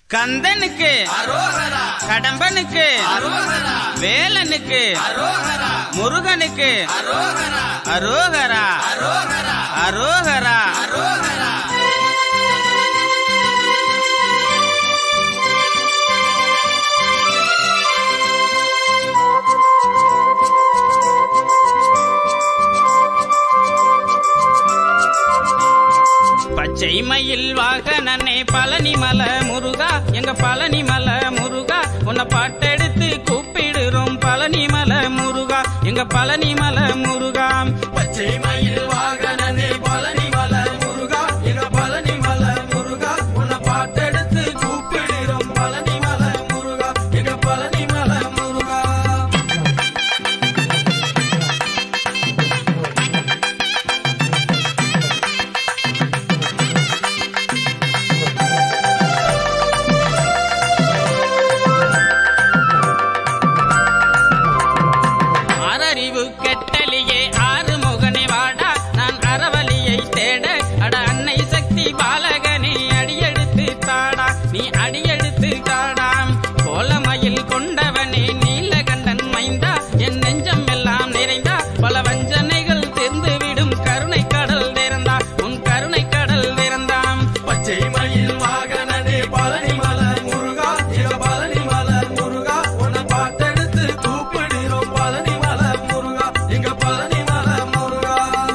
கந்தனுக்கு அரோகரா கடம்பனுக்கு அரோகரா வேலனுக்கு அரோகரா முருகனுக்கு அரோகரா அரோகரா அரோகரா அரோகரா அரோகரா பச்சை மயில் வாகனனே பழனிமல முருகா எங்க பழனிமல முருகா உன்னை பாட்டெடுத்து கூப்பிடுறோம் பழனிமல முருகா எங்க பழனிமல முருகா பச்சை மயில் வாகனனே பழனி மல முருகா எங்க பழனி மல முருகா உன்னை பாட்டெடுத்து கூப்பிடுறோம் பழனி மல முருகா எங்க பழனி மல முருகா ஆறறிவு கெட்டலியே ஆறு முகனே வாடா நான் அறவழியை தேட அட அன்னை சக்தி பாலகனே அடியெடுத்து தாடா நீ அடியெடுத்து தாடாம் கோலமயில் கொண்டவனே நீலகண்டன் மைந்தா என் நெஞ்சம் எல்லாம் நிறைந்தா பல வஞ்சனைகள் தெரிந்துவிடும் கருணை கடல் திறந்தா உன் கருணை கடல் திறந்தாம் பச்சை மயில் வாகனனே பழனி மல முருகா எங்க பழனி மல முருகா உன்னை பாட்டெடுத்து கூப்பிடுறோம் பழனி மல முருகா எங்க பழனி மல முருகா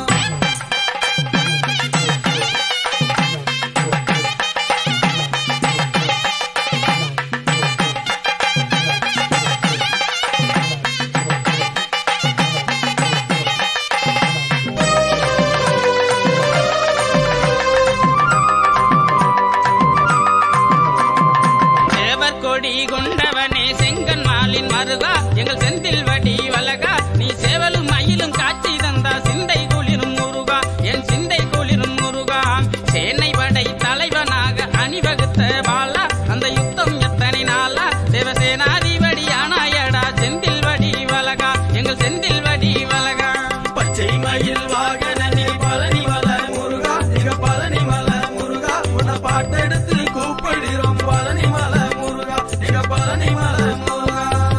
தேவர் கொடி கொண்டவனே செங்கன் மாலின் மருகா எங்கள் செந்தில் வடி வலகா நீ சேவலும் மயிலும் காட்சி தந்தா சிந்தை குளிரும் முருகா என் சிந்தை குளிரும் முருகா சேனை படை தலைவனாக அணிவகுத்த பாலா அந்த யுத்தம் எத்தனை நாளா தேவசேனாதிபதி ஆனாயடா செந்தில் வடி வலகா எங்கள் செந்தில் வடி வலகா பச்சை மயில் வாகனனே பழனி மல முருகா எங்க பழனி மல முருகா உன்னை பாட்டெடுத்து கூப்பிடுறோம் பழனி மல முருகா எங்க பழனி மல முருகா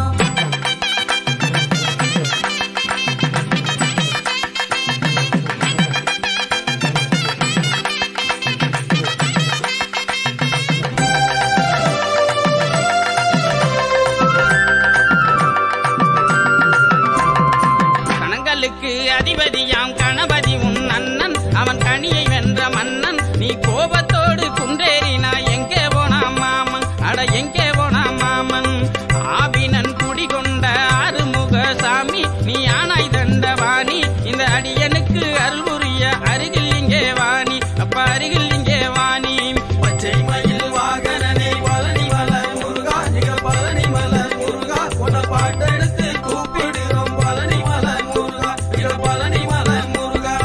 கணங்களுக்கு அதிபதியாம் கணபதி உன் அண்ணன் அவன் கனியை வென்ற மன்னன் நீ கோபத்தோடு குன்றேறினா எங்கே போனா மாமன் அட எங்கே போனா மாமன் ஆபினன் குடிகொண்ட ஆறுமுக சாமி நீ ஆனாய் தண்டவாணி இந்த அடியனுக்கு அருள் புரிய அருகில் இங்கே வாணி அப்ப அருகில் இங்கே வாணி பச்சை மயில் வாகனனே பழனி மல முருகா எங்க பழனி மல முருகா உன்னை பாட்டெடுத்து கூப்பிடுறோம் பழனி மல முருகா எங்க பழனி மல முருகா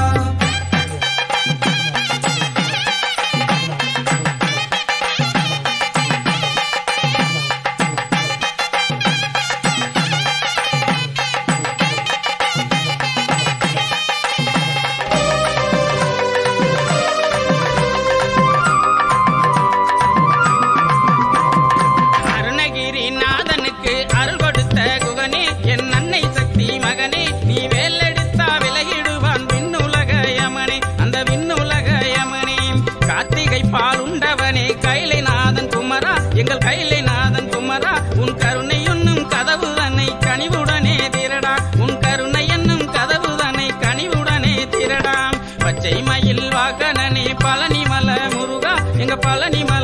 அருணகிரி நாதனுக்கு அருள் கொடுத்த குகனே என் அன்னை சக்தி மகனே நீ வேலெடுத்தா விலகிடுவான் விண்ணுலக யமனே அந்த விண்ணுலக யமனே கார்த்திகை பால் உண்டவனே கைலைநாதன் குமரா எங்கள் கைலைநாதன் குமரா உன் கருணை என்னும் கதவு தன்னை கனிவுடனே திரடா உன் கருணை என்னும் கதவு தன்னை கனிவுடனே திரடாம் பச்சை மயில் வாகனனே பழனிமல முருகா எங்க பழனிமல